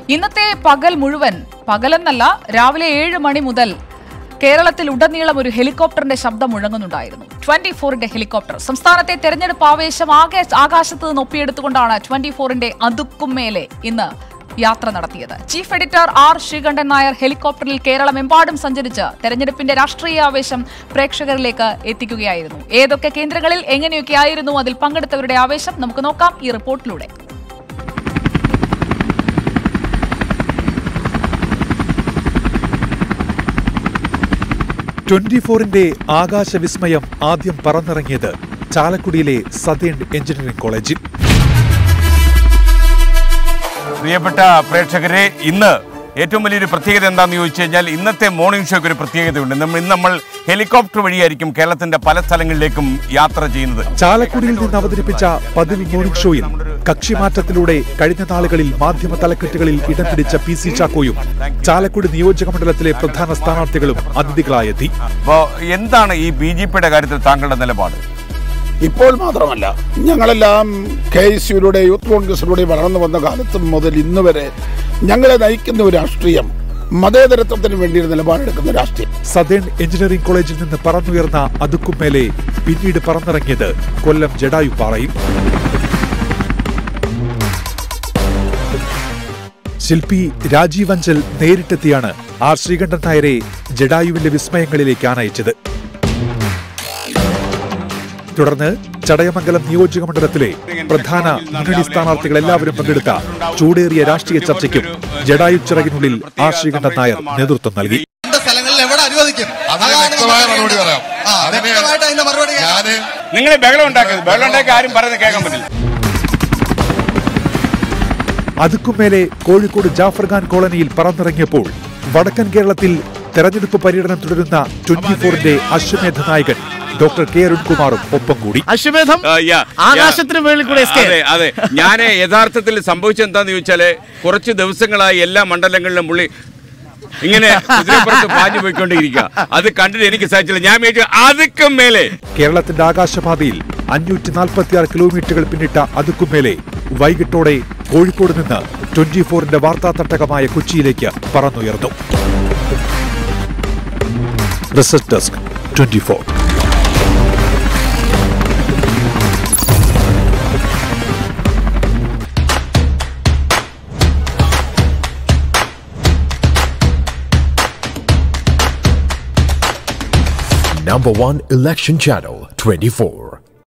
ഇന്നത്തെ പകൽ മുഴുവൻ പകലെന്നല്ല രാവിലെ ഏഴ് മണി മുതൽ കേരളത്തിൽ ഉടനീളം ഒരു ഹെലികോപ്റ്ററിന്റെ ശബ്ദം മുഴങ്ങുന്നുണ്ടായിരുന്നു ട്വന്റി ഫോറിന്റെ ഹെലികോപ്റ്റർ സംസ്ഥാനത്തെ തെരഞ്ഞെടുപ്പ് ആവേശം ആകെ ആകാശത്ത് നിന്ന് ഒപ്പിയെടുത്തുകൊണ്ടാണ് ട്വന്റി ഫോറിന്റെ അതുക്കും മേലെ ഇന്ന് യാത്ര നടത്തിയത് chief editor R Sreekandan Nair ഹെലികോപ്റ്ററിൽ കേരളമെമ്പാടും സഞ്ചരിച്ച് തെരഞ്ഞെടുപ്പിന്റെ രാഷ്ട്രീയ ആവേശം പ്രേക്ഷകരിലേക്ക് എത്തിക്കുകയായിരുന്നു ഏതൊക്കെ കേന്ദ്രങ്ങളിൽ എങ്ങനെയൊക്കെയായിരുന്നു അതിൽ പങ്കെടുത്തവരുടെ ആവേശം നമുക്ക് നോക്കാം ഈ റിപ്പോർട്ടിലൂടെ ട്വന്റി ഫോറിന്റെ ആകാശവിസ്മയം ആദ്യം പറന്നിറങ്ങിയത് ചാലക്കുടിയിലെ സതേൺ എഞ്ചിനീയറിംഗ് കോളേജിൽ പ്രിയപ്പെട്ട പ്രേക്ഷകരെ ഇന്ന് ഏറ്റവും വലിയൊരു പ്രത്യേകത എന്താണെന്ന് ചോദിച്ചു കഴിഞ്ഞാൽ ഇന്നത്തെ മോർണിംഗ് ഷോയ്ക്ക് ഒരു പ്രത്യേകതയുണ്ട് നമ്മൾ ഇന്ന് നമ്മൾ ഹെലികോപ്റ്റർ വഴിയായിരിക്കും കേരളത്തിന്റെ പല സ്ഥലങ്ങളിലേക്കും യാത്ര ചെയ്യുന്നത് ചാലക്കുടിയിൽ നിന്ന് അവതരിപ്പിച്ച പതിവ് മോർണിംഗ് ഷോയിൽ കക്ഷിമാറ്റത്തിലൂടെ കഴിഞ്ഞ നാളുകളിൽ മാധ്യമ തലക്കെട്ടുകളിൽ ഇടം പിടിച്ച പി സി ചാക്കോയും ചാലക്കുടി നിയോജക മണ്ഡലത്തിലെ പ്രധാന സ്ഥാനാർത്ഥികളും അതിഥികളായെത്തി അപ്പോൾ എന്താണ് ഈ ബി ജെ പിയുടെ കാര്യത്തിൽ താങ്കളുടെ നിലപാട് ഇപ്പോൾ മാത്രമല്ല ഞങ്ങളെല്ലാം കെ എസ് യുയുടെ യൂത്ത് കോൺഗ്രസിലൂടെ വളർന്നു വന്ന കാലത്ത് മുതൽ ഇന്ന് വരെ ഞങ്ങളെ നയിക്കുന്ന ഒരു രാഷ്ട്രീയം മതേതരത്വത്തിന് വേണ്ടി ഒരു നിലപാടെടുക്കുന്ന രാഷ്ട്രീയം സതേൺ എഞ്ചിനീയറിംഗ് കോളേജിൽ നിന്ന് പറന്നുയർന്ന അതുക്കും മേലെ പിന്നീട് പറന്നിറങ്ങിയത് കൊല്ലം ജഡായുപ്പാറയിൽ ശില്പി രാജീവ് അഞ്ചൽ നേരിട്ടെത്തിയാണ് ആർ ശ്രീകണ്ഠൻ നായരെ ജഡായുവിന്റെ വിസ്മയങ്ങളിലേക്ക് ആനയിച്ചത് തുടർന്ന് ചടയമംഗലം നിയോജക മണ്ഡലത്തിലെ പ്രധാന മുന്നണി സ്ഥാനാർത്ഥികൾ എല്ലാവരും പങ്കെടുത്ത ചൂടേറിയ രാഷ്ട്രീയ ചർച്ചയ്ക്കും ജഡായു ചിറകിനുള്ളിൽ ആർ ശ്രീകണ്ഠൻ നായർ നേതൃത്വം നൽകി രണ്ട് സ്ഥലങ്ങളിൽ എവിടെ അനുവദിക്കും അതിന് അതാണ് വ്യക്തമായ നമ്മുടെ മറുപടി പറയാം ആ, അതിന് വ്യക്തമായിട്ട് അതിന്റെ മറുപടി കേൾക്കാം. ഞാന് നിങ്ങൾ ബഹളം ഉണ്ടാക്കരുത് ബഹളം ഉണ്ടാക്കി ആരും പറയുന്നത് കേൾക്കാൻ പറ്റില്ല അതുക്കും മേലെ കോഴിക്കോട് ജാഫർ ഖാൻ കോളനിയിൽ പറന്നിറങ്ങിയപ്പോൾ വടക്കൻ കേരളത്തിൽ തെരഞ്ഞെടുപ്പ് പര്യടനം തുടരുന്ന ട്വന്റി ഫോറിന്റെ അശ്വമേധ നായകൻ ഡോക്ടർ കെ അരുൺകുമാറും ഒപ്പം കൂടി അശ്വമേധം ആ, യാ, ആകാശത്തിന് മുകളിൽ കൂടെ escape. അതെ അതെ ഞാൻ യഥാർത്ഥത്തിൽ സംഭവിച്ചത് എന്താന്ന് ചോദിച്ചാല് കുറച്ച് ദിവസങ്ങളായി എല്ലാ മണ്ഡലങ്ങളിലും പുള്ളി ഇങ്ങനെ കുതിരപ്പുറത്ത് പാഞ്ഞു പോയിക്കൊണ്ടിരിക്കുക അത് കണ്ടിട്ട് എനിക്ക് സാധിച്ചില്ല ഞാൻ വിചാരിച്ചു അതുക്കും മേലെ കേരളത്തിന്റെ ആകാശപാതയിൽ അഞ്ഞൂറ്റി നാൽപ്പത്തി ആറ് കിലോമീറ്ററുകൾ പിന്നിട്ട അതുക്കും മേലെ വൈകിട്ടോടെ കോഴിക്കോട് നിന്ന് ട്വന്റി ഫോറിന്റെ വാർത്താ തട്ടകമായ കൊച്ചിയിലേക്ക് പറന്നുയർന്നു research desk twenty four Number one election channel 24.